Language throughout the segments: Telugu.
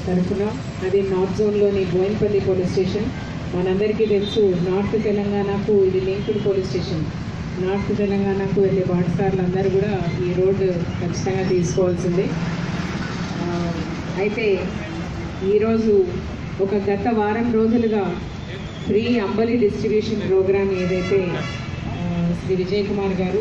తరఫున అది నార్త్ జోన్లోని బోయిన్పల్లి పోలీస్ స్టేషన్ మనందరికీ తెలుసు నార్త్ తెలంగాణకు ఇది లింక్డ్ పోలీస్ స్టేషన్ నార్త్ తెలంగాణకు వెళ్ళే బాటసార్లు అందరూ కూడా ఈ రోడ్డు ఖచ్చితంగా తీసుకోవాల్సిందే ఆ, అయితే ఈరోజు ఒక గత వారం రోజులుగా ఫ్రీ అంబలి డిస్ట్రిబ్యూషన్ ప్రోగ్రామ్ ఏదైతే ఆ, శ్రీ విజయ్ కుమార్ గారు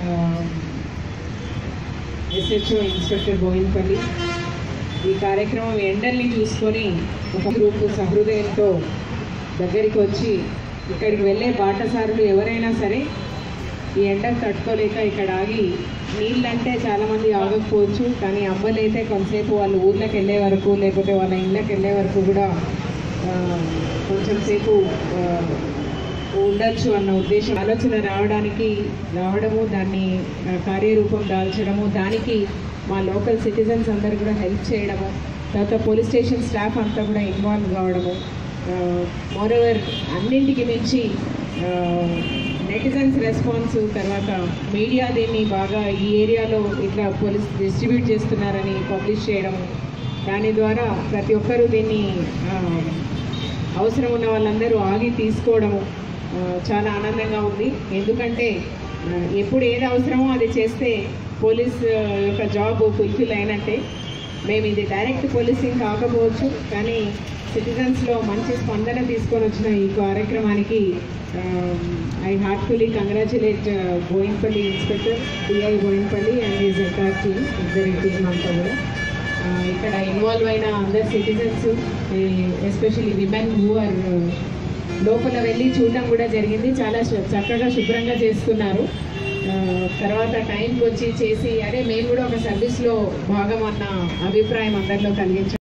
ఎస్హెచ్ఓ ఇన్స్పెక్టర్ బోయిన్పల్లి ఈ కార్యక్రమం ఎండల్ని చూసుకొని ఒక గ్రూప్ సహృదయంతో దగ్గరికి వచ్చి ఇక్కడికి వెళ్ళే బాటసారులు ఎవరైనా సరే ఈ ఎండకు తట్టుకోలేక ఇక్కడ ఆగి నీళ్ళంటే చాలామంది ఆగకపోవచ్చు కానీ అంబలి అయితే కొంతసేపు వాళ్ళు ఊర్లోకి వెళ్ళే వరకు లేకపోతే వాళ్ళ ఇళ్ళకి వెళ్ళే వరకు కూడా ఆ, కొంచెం సేపు ఆ, ఉండొచ్చు అన్న ఉద్దేశం ఆలోచన రావడానికి రావడము దాన్ని ఆ, కార్యరూపం దాల్చడము దానికి మా లోకల్ సిటిజన్స్ అందరు కూడా హెల్ప్ చేయడము తర్వాత పోలీస్ స్టేషన్ స్టాఫ్ అంతా కూడా ఇన్వాల్వ్ కావడము మోరోవర్ అన్నింటికి మించి నెటిజన్స్ రెస్పాన్స్ తర్వాత మీడియా దీన్ని బాగా ఈ ఏరియాలో ఇట్లా పోలీస్ డిస్ట్రిబ్యూట్ చేస్తున్నారని పబ్లిష్ చేయడము దాని ద్వారా ప్రతి ఒక్కరూ దీన్ని ఆ, అవసరం ఉన్న వాళ్ళందరూ ఆగి తీసుకోవడము ఆ, చాలా ఆనందంగా ఉంది ఎందుకంటే ఆ, ఎప్పుడు ఏది అవసరమో అది చేస్తే పోలీస్ ఆ, యొక్క జాబ్ ఫుల్ఫిల్ అయినట్టే మేము ఇది డైరెక్ట్ పోలీసింగ్ కాకపోవచ్చు కానీ సిటిజన్స్లో మంచి స్పందన తీసుకొని వచ్చిన ఈ కార్యక్రమానికి I heartfully congratulate Bowenpally inspector DI Bowenpally and is entire team ఇద్దరి టీమ్ అంతా కూడా ఆ, ఇక్కడ ఇన్వాల్వ్ అయిన అందరు citizens especially women who are లోపల వెళ్ళి చూడడం కూడా జరిగింది చాలా శు- చక్కగా శుభ్రంగా చేస్తున్నారు ఆ, తర్వాత టైంకి వచ్చి చేసి అరే మేము కూడా ఒక సర్వీస్లో భాగం అన్న అభిప్రాయం అందరిలో కలిగించారు